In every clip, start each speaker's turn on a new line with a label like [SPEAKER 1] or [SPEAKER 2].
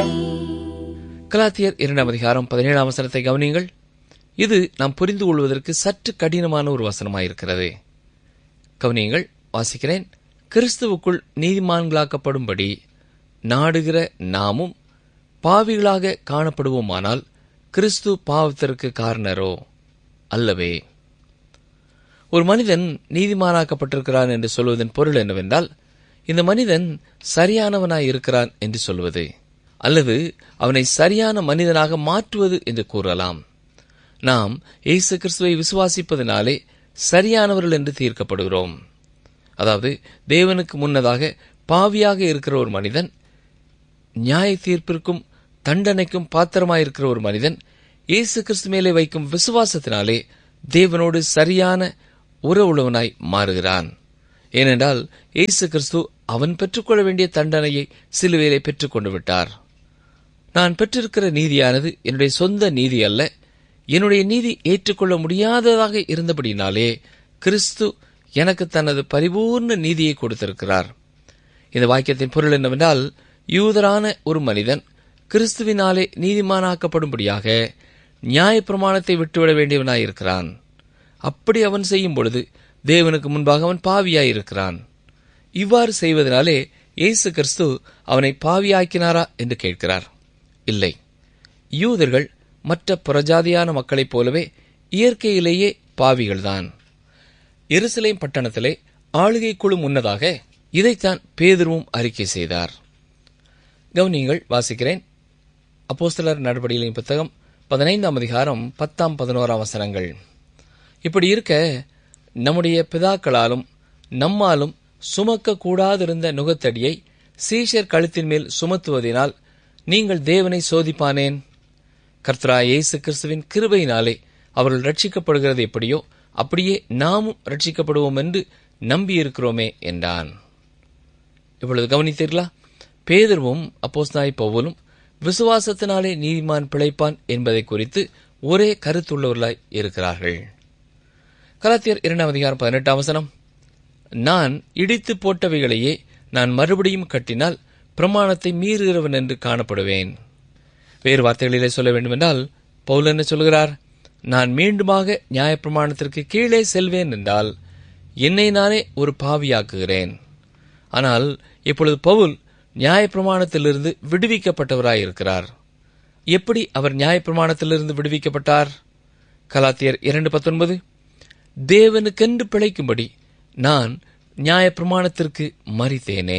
[SPEAKER 1] கலாத்தியர் இரண்டாம் அதிகாரம் பதினேழாம் வசனத்தை கவனியுங்கள் இது நாம் புரிந்து கொள்வதற்கு சற்று கடினமான ஒரு வசனமாயிருக்கிறது கவனியுங்கள் வாசிக்கிறேன் கிறிஸ்துவுக்குள் நீதிமான்களாக்கப்படும்படி நாடுகிற நாமும் பாவிகளாக காணப்படுவோமானால் கிறிஸ்து பாவத்திற்கு காரணரோ அல்லவே ஒரு மனிதன் நீதிமானாக்கப்பட்டிருக்கிறான் என்று சொல்வதன் பொருள் என்னவென்றால் இந்த மனிதன் சரியானவனாய் இருக்கிறான் என்று சொல்வது அல்லது அவனை சரியான மனிதனாக மாற்றுவது என்று கூறலாம் நாம் இயேசு கிறிஸ்துவை விசுவாசிப்பதனாலே சரியானவர்கள் என்று தீர்க்கப்படுகிறோம் அதாவது தேவனுக்கு முன்னதாக பாவியாக இருக்கிற ஒரு மனிதன் நியாய தீர்ப்பிற்கும் தண்டனைக்கும் பாத்திரமாயிருக்கிற ஒரு மனிதன் இயேசு கிறிஸ்து மேலே வைக்கும் விசுவாசத்தினாலே தேவனோடு சரியான உறவுள்ளவனாய் மாறுகிறான் ஏனென்றால் இயேசு கிறிஸ்து அவன் பெற்றுக்கொள்ள வேண்டிய தண்டனையை சிலுவையிலே பெற்றுக்கொண்டு விட்டார் நான் பெற்றிருக்கிற நீதியானது என்னுடைய சொந்த நீதி அல்ல என்னுடைய நீதி ஏற்றுக்கொள்ள முடியாததாக இருந்தபடினாலே கிறிஸ்து எனக்கு தனது பரிபூர்ண நீதியை கொடுத்திருக்கிறார் இந்த வாக்கியத்தின் பொருள் என்னவென்றால் யூதரான ஒரு மனிதன் கிறிஸ்துவினாலே நீதிமானாக்கப்படும்படியாக நியாயப்பிரமாணத்தை விட்டுவிட வேண்டியவனாயிருக்கிறான் அப்படி அவன் செய்யும் பொழுது தேவனுக்கு முன்பாக அவன் பாவியாயிருக்கிறான் இவ்வாறு செய்வதனாலே இயேசு கிறிஸ்து அவனை பாவியாக்கினாரா என்று கேட்கிறார் இல்லை யூதர்கள் மற்ற புறஜாதியான மக்களைப் போலவே இயற்கையிலேயே பாவிகள்தான் எருசலேம் பட்டணத்திலே ஆளுகை குழு முன்னதாக இதைத்தான் பேதுருவும் அறிக்கை செய்தார் கவனியங்கள் வாசிக்கிறேன் அப்போஸ்தலர் நடவடிக்கைகளின் புத்தகம் பதினைந்தாம் அதிகாரம் பத்தாம் பதினோராம் வசனங்கள் இப்படி இருக்க நம்முடைய பிதாக்களாலும் நம்மாலும் சுமக்க கூடாதிருந்த நுகத்தடியை சீஷர் கழுத்தின் மேல் சுமத்துவதினால் நீங்கள் தேவனை சோதிப்பானேன் கர்த்தரா இயேசு கிறிஸ்துவின் கிருபையினாலே அவர்கள் ரட்சிக்கப்படுகிறது எப்படியோ அப்படியே நாமும் ரட்சிக்கப்படுவோம் என்று நம்பியிருக்கிறோமே என்றான் இப்பொழுது கவனித்தீர்களா பேதர்வும் அப்போஸ்தாய் பவுலும் விசுவாசத்தினாலே நீதிமான் பிழைப்பான் என்பதை குறித்து ஒரே கருத்துள்ளவர்களாய் இருக்கிறார்கள் கலாத்தியர் இரண்டாம் அதிகாரம் பதினெட்டாம் வசனம் நான் இடித்து போட்டவைகளையே நான் மறுபடியும் கட்டினால் பிரமாணத்தை மீறுகிறவன் என்று காணப்படுவேன் வேறு வார்த்தைகளிலே சொல்ல வேண்டுமென்றால் பவுல் என்ன சொல்கிறார் நான் மீண்டுமாக நியாயப்பிரமாணத்திற்கு கீழே செல்வேன் என்றால் என்னை நானே ஒரு பாவியாக்குகிறேன் ஆனால் இப்பொழுது பவுல் நியாயப்பிரமாணத்திலிருந்து விடுவிக்கப்பட்டவராயிருக்கிறார் எப்படி அவர் நியாயப்பிரமாணத்திலிருந்து விடுவிக்கப்பட்டார் கலாத்தியர் இரண்டு பத்தொன்பது தேவனுக்கென்று பிழைக்கும்படி நான் நியாயப்பிரமாணத்திற்கு மறித்தேனே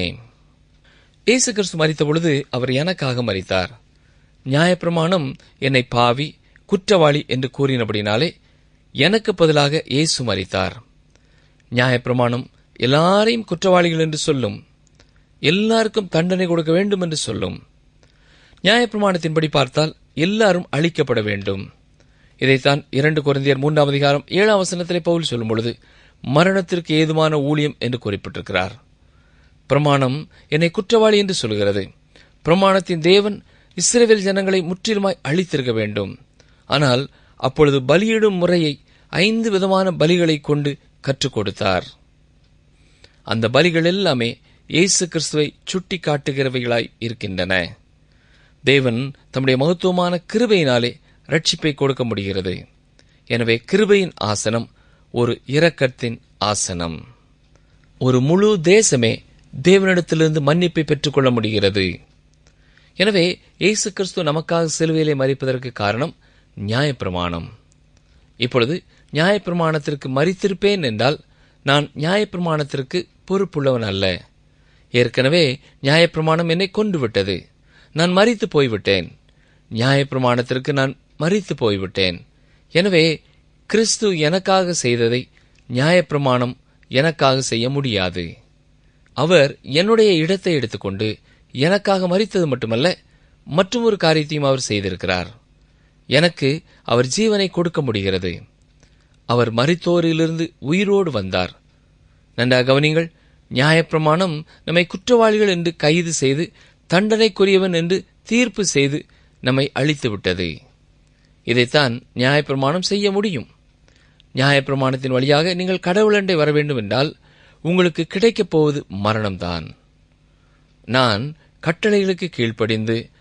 [SPEAKER 1] இயேசு கிறிஸ்து மறித்த பொழுது அவர் எனக்காக மறித்தார் நியாயப்பிரமாணம் என்னை பாவி குற்றவாளி என்று கூறினபடினாலே எனக்கு பதிலாக இயேசு மறித்தார் நியாயப்பிரமாணம் எல்லாரையும் குற்றவாளிகள் என்று சொல்லும் எல்லாருக்கும் தண்டனை கொடுக்க வேண்டும் என்று சொல்லும் நியாயப்பிரமாணத்தின்படி பார்த்தால் எல்லாரும் அழிக்கப்பட வேண்டும் இதைத்தான் இரண்டு குழந்தையர் மூன்றாம் அதிகாரம் ஏழாம் வசனத்திலே பவுல் சொல்லும் பொழுது மரணத்திற்கு ஏதுமான ஊழியம் என்று குறிப்பிட்டிருக்கிறார் பிரமாணம் என்னை குற்றவாளி என்று சொல்கிறது பிரமாணத்தின் தேவன் இஸ்ரேல் ஜனங்களை முற்றிலுமாய் அழித்திருக்க வேண்டும் ஆனால் அப்பொழுது பலியிடும் முறையை ஐந்து விதமான பலிகளை கொண்டு கற்றுக் கொடுத்தார் அந்த பலிகள் எல்லாமே இயேசு கிறிஸ்துவை சுட்டி காட்டுகிறவைகளாய் இருக்கின்றன தேவன் தம்முடைய மகத்துவமான கிருபையினாலே ரட்சிப்பை கொடுக்க முடிகிறது எனவே கிருபையின் ஆசனம் ஒரு இரக்கத்தின் ஆசனம் ஒரு முழு தேசமே தேவனிடத்திலிருந்து மன்னிப்பை பெற்றுக்கொள்ள முடிகிறது எனவே இயேசு கிறிஸ்து நமக்காக சிலுவையிலே மறிப்பதற்கு காரணம் நியாயப்பிரமாணம் இப்பொழுது நியாயப்பிரமாணத்திற்கு மறித்திருப்பேன் என்றால் நான் நியாயப்பிரமாணத்திற்கு பொறுப்புள்ளவன் அல்ல ஏற்கனவே நியாயப்பிரமாணம் என்னை கொண்டு விட்டது நான் மறித்து போய்விட்டேன் நியாயப்பிரமாணத்திற்கு நான் மறித்து போய்விட்டேன் எனவே கிறிஸ்து எனக்காக செய்ததை நியாயப்பிரமாணம் எனக்காக செய்ய முடியாது அவர் என்னுடைய இடத்தை எடுத்துக்கொண்டு எனக்காக மறித்தது மட்டுமல்ல மற்றும் ஒரு காரியத்தையும் அவர் செய்திருக்கிறார் எனக்கு அவர் ஜீவனை கொடுக்க முடிகிறது அவர் மறித்தோரிலிருந்து உயிரோடு வந்தார் நன்றாக கவனிங்கள் நியாயப்பிரமாணம் நம்மை குற்றவாளிகள் என்று கைது செய்து தண்டனைக்குரியவன் என்று தீர்ப்பு செய்து நம்மை அழித்து விட்டது இதைத்தான் நியாயப்பிரமாணம் செய்ய முடியும் நியாயப்பிரமாணத்தின் வழியாக நீங்கள் கடவுளண்டை வர வேண்டும் என்றால் உங்களுக்கு கிடைக்கப் போவது மரணம்தான் நான் கட்டளைகளுக்கு கீழ்ப்படிந்து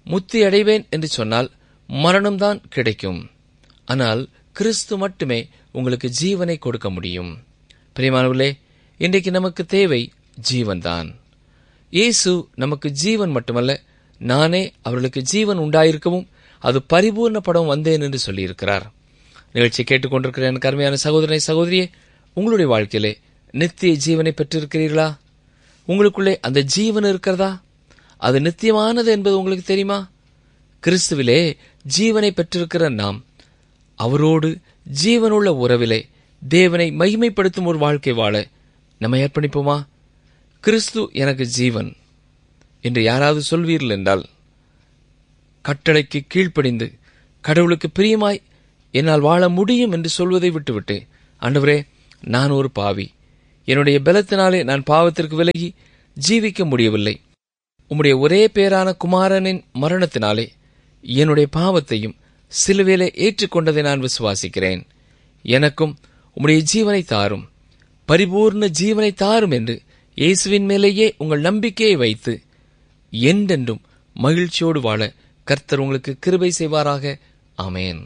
[SPEAKER 1] முத்தி அடைவேன் என்று சொன்னால் மரணம்தான் கிடைக்கும் ஆனால் கிறிஸ்து மட்டுமே உங்களுக்கு ஜீவனை கொடுக்க முடியும் பிரியமானவர்களே இன்றைக்கு நமக்கு தேவை ஜீவன்தான் இயேசு நமக்கு ஜீவன் மட்டுமல்ல நானே அவர்களுக்கு ஜீவன் உண்டாயிருக்கவும் அது பரிபூர்ணப்படம் வந்தேன் என்று சொல்லியிருக்கிறார் நிகழ்ச்சி கேட்டுக்கொண்டிருக்கிற எனக்கு அருமையான சகோதரனை சகோதரியே உங்களுடைய வாழ்க்கையிலே நித்திய ஜீவனை பெற்றிருக்கிறீர்களா உங்களுக்குள்ளே அந்த ஜீவன் இருக்கிறதா அது நித்தியமானது என்பது உங்களுக்கு தெரியுமா கிறிஸ்துவிலே ஜீவனை பெற்றிருக்கிற நாம் அவரோடு ஜீவனுள்ள உறவிலே தேவனை மகிமைப்படுத்தும் ஒரு வாழ்க்கை வாழ நம்மை அர்ப்பணிப்போமா கிறிஸ்து எனக்கு ஜீவன் என்று யாராவது சொல்வீர்கள் என்றால் கட்டளைக்கு கீழ்ப்படிந்து கடவுளுக்கு பிரியமாய் என்னால் வாழ முடியும் என்று சொல்வதை விட்டுவிட்டு ஆண்டவரே நான் ஒரு பாவி என்னுடைய பலத்தினாலே நான் பாவத்திற்கு விலகி ஜீவிக்க முடியவில்லை உம்முடைய ஒரே பேரான குமாரனின் மரணத்தினாலே என்னுடைய பாவத்தையும் சிலுவையிலே ஏற்றுக்கொண்டதை நான் விசுவாசிக்கிறேன் எனக்கும் உம்முடைய ஜீவனை தாரும் பரிபூர்ண ஜீவனை தாரும் என்று இயேசுவின் மேலேயே உங்கள் நம்பிக்கையை வைத்து என்றென்றும் மகிழ்ச்சியோடு வாழ கர்த்தர் உங்களுக்கு கிருபை செய்வாராக ஆமேன்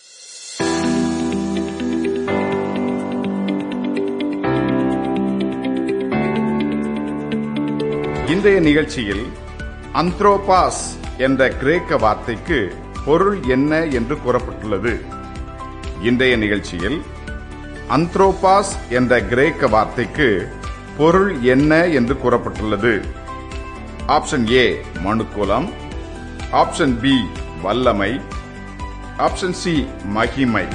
[SPEAKER 2] இன்றைய நிகழ்ச்சியில் அந்த்ரோபாஸ் என்ற கிரேக்க வார்த்தைக்கு பொருள் என்ன என்று கூறப்பட்டுள்ளது இன்றைய நிகழ்ச்சியில் அந்த்ரோபாஸ் என்ற கிரேக்க வார்த்தைக்கு பொருள் என்ன என்று கூறப்பட்டுள்ளது ஆப்ஷன் ஏ மனுக்குலம் ஆப்ஷன் பி வல்லமை ஆப்ஷன் சி மகிமை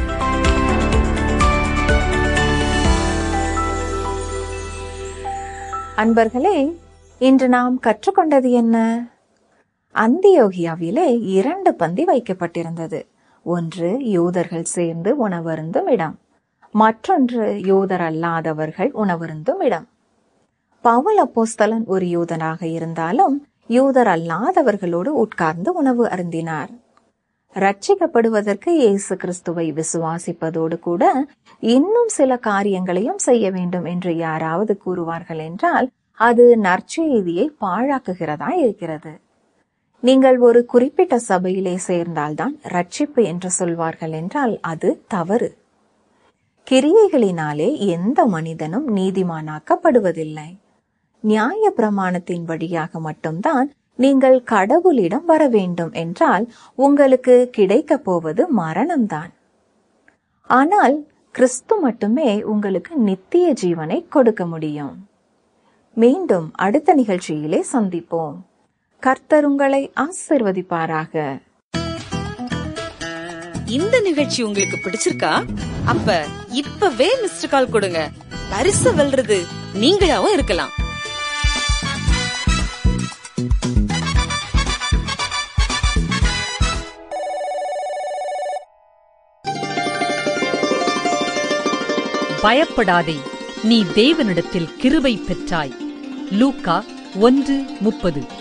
[SPEAKER 3] அன்பர்களே இன்று நாம் கற்றுக்கொண்டது என்ன அந்தியோகியாவிலே இரண்டு பந்தி வைக்கப்பட்டிருந்தது ஒன்று யூதர்கள் சேர்ந்து உணவருந்தும் இடம் மற்றொன்று யூதர் அல்லாதவர்கள் உணவருந்தும் இடம் பவுல் அப்போஸ்தலன் ஒரு யூதனாக இருந்தாலும் யூதர் அல்லாதவர்களோடு உட்கார்ந்து உணவு அருந்தினார் ரட்சிக்கப்படுவதற்கு இயேசு கிறிஸ்துவை விசுவாசிப்பதோடு கூட இன்னும் சில காரியங்களையும் செய்ய வேண்டும் என்று யாராவது கூறுவார்கள் என்றால் அது நற்செய்தியை பாழாக்குகிறதா இருக்கிறது நீங்கள் ஒரு குறிப்பிட்ட சபையிலே சேர்ந்தால்தான் ரட்சிப்பு என்று சொல்வார்கள் என்றால் அது தவறு கிரியைகளினாலே எந்த மனிதனும் நீதிமானாக்கப்படுவதில்லை நியாய பிரமாணத்தின் வழியாக மட்டும்தான் நீங்கள் கடவுளிடம் வர வேண்டும் என்றால் உங்களுக்கு கிடைக்கப் போவது மரணம்தான் ஆனால் கிறிஸ்து மட்டுமே உங்களுக்கு நித்திய ஜீவனை கொடுக்க முடியும் மீண்டும் அடுத்த நிகழ்ச்சியிலே சந்திப்போம் கர்த்தர் உங்களை ஆசிர்வதிப்பாராக
[SPEAKER 4] இந்த நிகழ்ச்சி உங்களுக்கு பிடிச்சிருக்கா அப்ப இப்பவே மிஸ்டர் கால் கொடுங்க பரிசு வெல்றது நீங்களாவும் இருக்கலாம்
[SPEAKER 5] பயப்படாதே நீ தேவனிடத்தில் கிருபை பெற்றாய் லூக்கா ஒன்று முப்பது